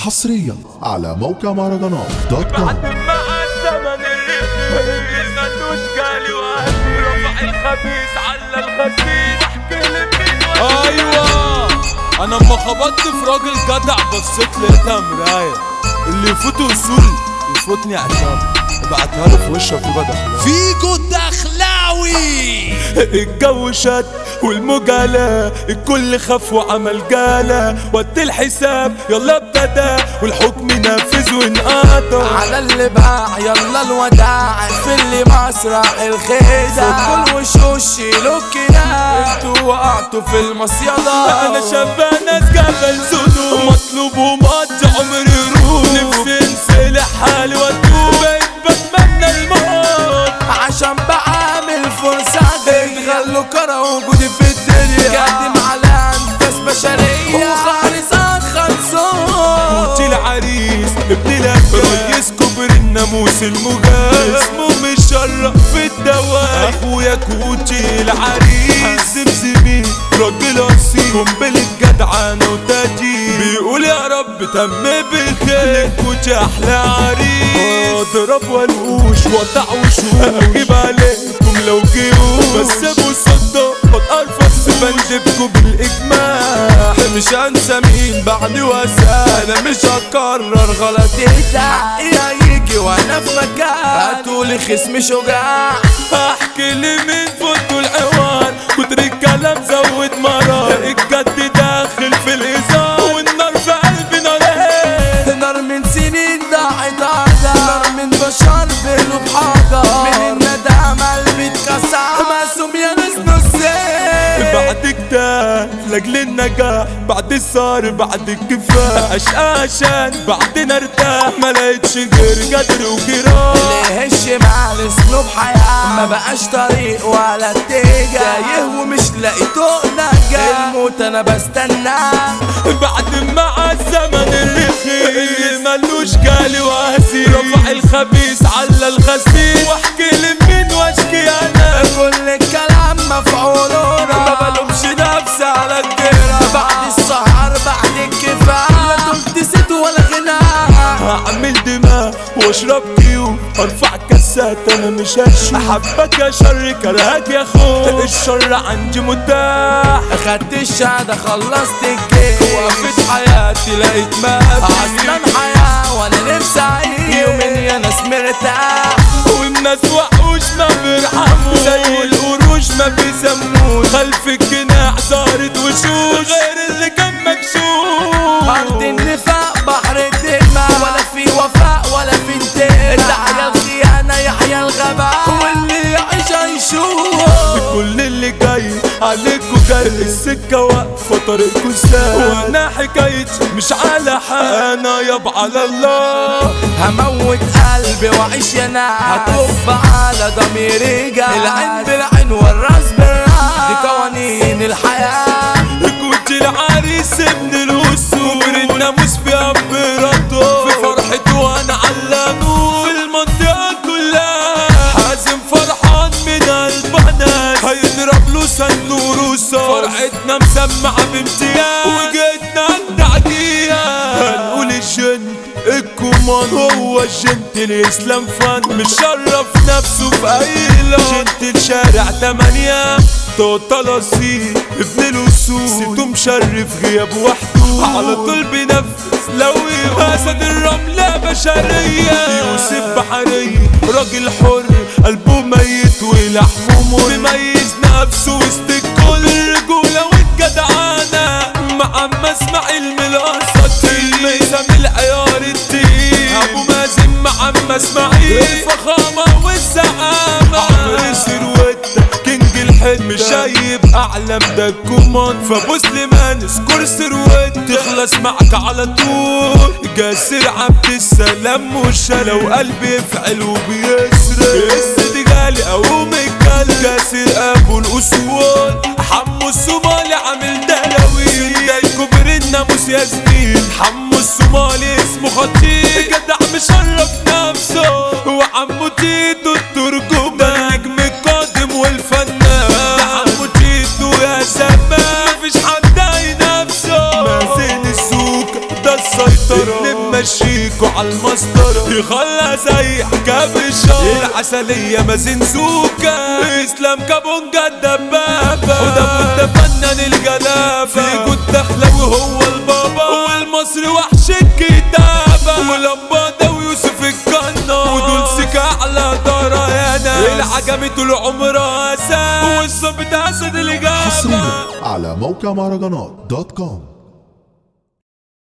حصريا على موقع مهرجانات دوت كوم بعد ما الزمن الرخيص ملوش جالي وقتي رفع الخبيث على الخسيس احكي لي مين ايوه انا اما خبطت في راجل جدع بصيت لقيتها مرايه اللي يفوته وصول يفوتني عشان ابعتها له في وشه في بدخله فيجو الدخلاوي الجو شد والمجالة الكل خاف وعمل جالة وقت الحساب يلا ابتدى والحكم نفذ وانقطع على اللي باع يلا الوداع في اللي مسرح الخدع كل وشوش له كده انتوا وقعتوا في المصيدة انا شاب ناس جبل سدود مطلوب ومقضي عمري روح نفسي انسلح حالي واتوب بقيت بتمنى الموت عشان بعمل فرصة تخلوا كرة وجودي في الدنيا قدم على انفاس بشرية وخالصات خلصون كوتي العريس ابن لك ريس كبر الناموس المجاز اسمه مشرف في الدواء اخويا كوتي العريس زمزمي راجل اصيل قنبلة جدعانة وتاجيل بيقول يا رب تم بالخير كوتي احلى عريس اضرب والقوش واقطع وشوش اجيب عليكم لو جيوش بس ابو صدق بتقرفص بندبكوا بالاجماع مش هنسى مين بعد واساه انا مش هكرر غلطي حقي هيجي وانا في مكان هاتولي خصم شجاع احكي لي مين فوتوا الحوار كتر الكلام زود مرار الجد داخل في الهزار والنار في قلبي نارين نار من سنين ضاعت عدا نار من بشر بينه بحاجة من الندم قلبي اتكسر مقسوم يا ناس نصين بعد كده لاجل النجاح بعد الصار بعد الكفاح اشقى عشان بعدين ارتاح ما لقيتش غير جدر وجراح اللي هش مع الاسلوب حياة ما بقاش طريق ولا اتجاه تايه ومش لاقي طوق نجاة الموت انا بستناه بعد ما الزمن الرخيص اللي ملوش جالي واسي رفع الخبيث على الغسيل واحكي لمين واشكي انا كل الكلام مفعول ما بلومش نفسي على الجيرة بعد السهر بعد الكفاية لا دول نسيت ولا غناها هعمل دماغ واشرب كيو ارفع كاسات انا مش هشوف احبك يا شر كرهك يا خو الشر عندي متاح اخدت الشهادة خلصت الجيش وقفت حياتي لقيت ما اصلا حياة وانا نفسي اعيش يومين يا ناس مرتاح والناس وحوش ما بيرحموا زي القروش ما بيسموش خلف الجناح صارت وشوش غير اللي كان مكشوف ارض النفاق بحر الدماء ولا في وفاء ولا في انتماء تحيا الخيانة يحيا الغباء واللي يعيش هيشوف كل اللي جاي عليكوا جاي السكة واقفة طريقكوا سهل وانا حكايتي مش على حال انا ياب على الله هموت قلبي واعيش يا ناس هتوب على ضميري جاي العين بالعين والراس بالراس دي قوانين الحياة كنت العريس ابن الوسوس الناموس في امبراطور في فرحته وانا على نور في المنطقة كلها حازم فرحان من البنات هيضرب له سنور وصار فرحتنا مسمعة بامتياز وجيتنا التعدية هنقول الجن الكومان هو الجنت الاسلام فن مشرف نفسه في اي لون جنت الشارع تمانية توتال اصيل ابن الوسوس سيتو مشرف غياب وحده على طول بينفذ لو اسد الرملة بشرية يوسف بحرية راجل حر قلبه ميت ولحمه مر مميز نفسه وسط الكل الرجولة والجدعانة مع اسماعيل من الاساطير ميزان العيار التقيل ابو مازن مع اسماعيل الفخامة والزعامة عمرو سروتة كينج الحلم شايب اعلم ده الكومان فابو سليمان سكور سروت تخلص معك على طول جاسر عبد السلام مش لو قلبي يفعل وبيسرق السيد غالي او مكال جاسر ابو الاصول حمو الصومالي عامل دلوي ده كبر الناموس يا زميل حمو الصومالي اسمه خطير جدع مشرف نفسه وعمو تيتو الترجمان ده النجم القادم والفنان ده عمو تيتو يا زمان مفيش حد هينافسه مازن السوق ده السيطرة اللي ممشيكوا على المسطرة يخلى زي حكاب الشهر العسلية مازنزوكا اسلام كابونجا الدبابة وده ده فنان الجلابة في جود دخلة وهو البابا والمصري وحش الكتابة ولمبادة ويوسف الجنة ودول سكة على دارة يا ناس العجمي طول عمرها اساس والظابط اسد الإجابة حصريا على موقع مهرجانات دوت كوم